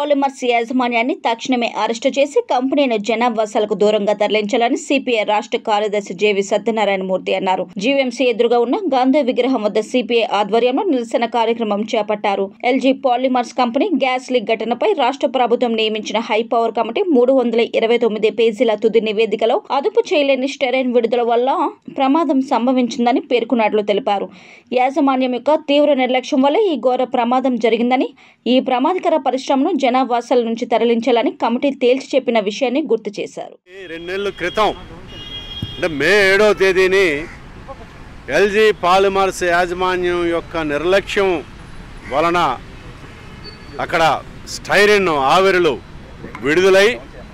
polymers యాజమాన్యాన్ని తక్షణమే arrest చేసి కంపెనీని జనావాసాలకు దూరంగా తరలించాలని సిపిఐ రాష్ట్ర కార్యదర్శి జేవి సత్యనారాయణమూర్తి అన్నారు జీవీఎంసీ ఎదురుగా ఉన్న గాంధీ విగ్రహం వద్ద సిపిఐ ఆధ్వర్యంలో నిరసన కార్యక్రమం చేపట్టారు LG polymers company gas leak ఘటనపై రాష్ట్ర ప్రభుత్వం నియమించిన హై పవర్ కమిటీ మూడు వందల ఇరవై తొమ్మిది పేజీల తుది నివేదికలో అదుపు చేయలేని స్టెరైన్ విడుదల వల్ల ప్రమాదం సంభవించిందని పేర్కొన్నట్లు తెలిపారు యాజమాన్యం యొక్క తీవ్ర నిర్లక్ష్యం వల్ల ఈ ఘోర ప్రమాదం జరిగిందని ఈ ప్రమాదకర పరిశ్రమను జనావాసాల నుంచి తరలించాలని కమిటీ తేల్చి చెప్పిన విషయాన్ని గుర్తు చేశారు ఈ రెండు నెలల క్రితం అంటే మే ఏడవ తేదీని ఎల్జీ పాలిమర్స్ యాజమాన్యం యొక్క నిర్లక్ష్యం వలన అక్కడ స్టైరిన్ ఆవిరులు విడుదలై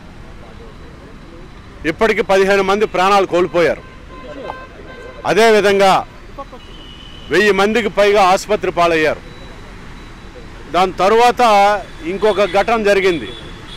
ఇప్పటికి పదిహేను మంది ప్రాణాలు కోల్పోయారు అదేవిధంగా వెయ్యి మందికి పైగా ఆసుపత్రి పాలయ్యారు దాని తరువాత ఇంకొక ఘటన జరిగింది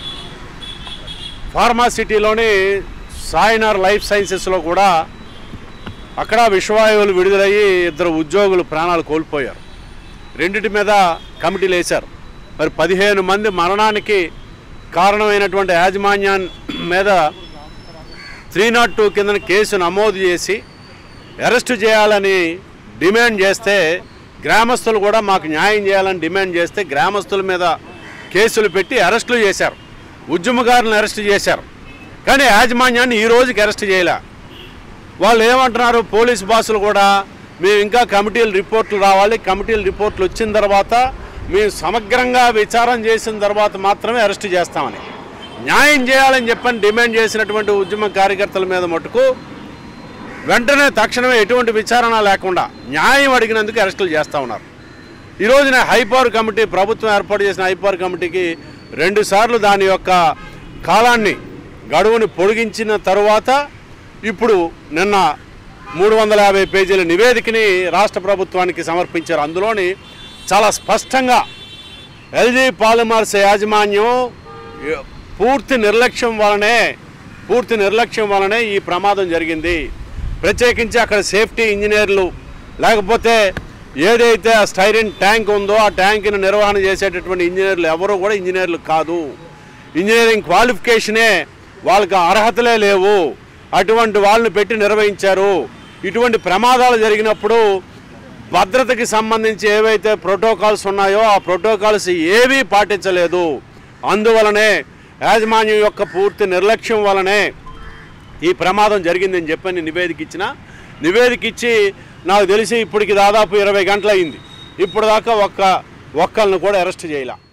ఫార్మాసిటీలోని సాయినార్ లైఫ్ సైన్సెస్లో కూడా అక్కడ విషవాయువులు విడుదలయ్యి ఇద్దరు ఉద్యోగులు ప్రాణాలు కోల్పోయారు రెండిటి మీద కమిటీలు వేశారు మరి పదిహేను మంది మరణానికి కారణమైనటువంటి యాజమాన్యాన్ మీద త్రీ నాట్ టూ కింద కేసు నమోదు చేసి అరెస్టు చేయాలని డిమాండ్ చేస్తే గ్రామస్తులు కూడా మాకు న్యాయం చేయాలని డిమాండ్ చేస్తే గ్రామస్తుల మీద కేసులు పెట్టి అరెస్టులు చేశారు ఉద్యమకారులను అరెస్ట్ చేశారు కానీ యాజమాన్యాన్ని ఈ రోజుకి అరెస్ట్ చేయలే వాళ్ళు ఏమంటున్నారు పోలీస్ బాసులు కూడా మేము ఇంకా కమిటీల రిపోర్ట్లు రావాలి కమిటీల రిపోర్ట్లు వచ్చిన తర్వాత మేము సమగ్రంగా విచారం చేసిన తర్వాత మాత్రమే అరెస్ట్ చేస్తామని న్యాయం చేయాలని చెప్పని డిమాండ్ చేసినటువంటి ఉద్యమ కార్యకర్తల మీద మటుకు వెంటనే తక్షణమే ఎటువంటి విచారణ లేకుండా న్యాయం అడిగినందుకు అరెస్టులు చేస్తూ ఉన్నారు ఈ రోజున హైపవర్ కమిటీ ప్రభుత్వం ఏర్పాటు చేసిన హైపవర్ కమిటీకి రెండుసార్లు దాని యొక్క కాలాన్ని గడువుని పొడిగించిన తరువాత ఇప్పుడు నిన్న మూడు వందల యాభై పేజీల నివేదికని రాష్ట్ర ప్రభుత్వానికి సమర్పించారు అందులోని చాలా స్పష్టంగా ఎల్జీ పాలిమర్స్ యాజమాన్యం పూర్తి నిర్లక్ష్యం వలనే పూర్తి నిర్లక్ష్యం వలనే ఈ ప్రమాదం జరిగింది ప్రత్యేకించి అక్కడ సేఫ్టీ ఇంజనీర్లు లేకపోతే ఏదైతే ఆ స్టైరిన్ ట్యాంక్ ఉందో ఆ ట్యాంక్ని నిర్వహణ చేసేటటువంటి ఇంజనీర్లు ఎవరు కూడా ఇంజనీర్లు కాదు ఇంజనీరింగ్ క్వాలిఫికేషనే వాళ్ళకి అర్హతలే లేవు అటువంటి వాళ్ళని పెట్టి నిర్వహించారు ఇటువంటి ప్రమాదాలు జరిగినప్పుడు భద్రతకి సంబంధించి ఏవైతే ప్రోటోకాల్స్ ఉన్నాయో ఆ ప్రోటోకాల్స్ ఏవీ పాటించలేదు అందువలనే యాజమాన్యం యొక్క పూర్తి నిర్లక్ష్యం వలనే ఈ ప్రమాదం జరిగిందని చెప్పని నివేదిక ఇచ్చిన నివేదిక ఇచ్చి నాకు తెలిసి ఇప్పటికి దాదాపు ఇరవై గంటలు అయింది ఇప్పుడు దాకా ఒక్క ఒక్కళ్ళని కూడా అరెస్ట్ చేయలే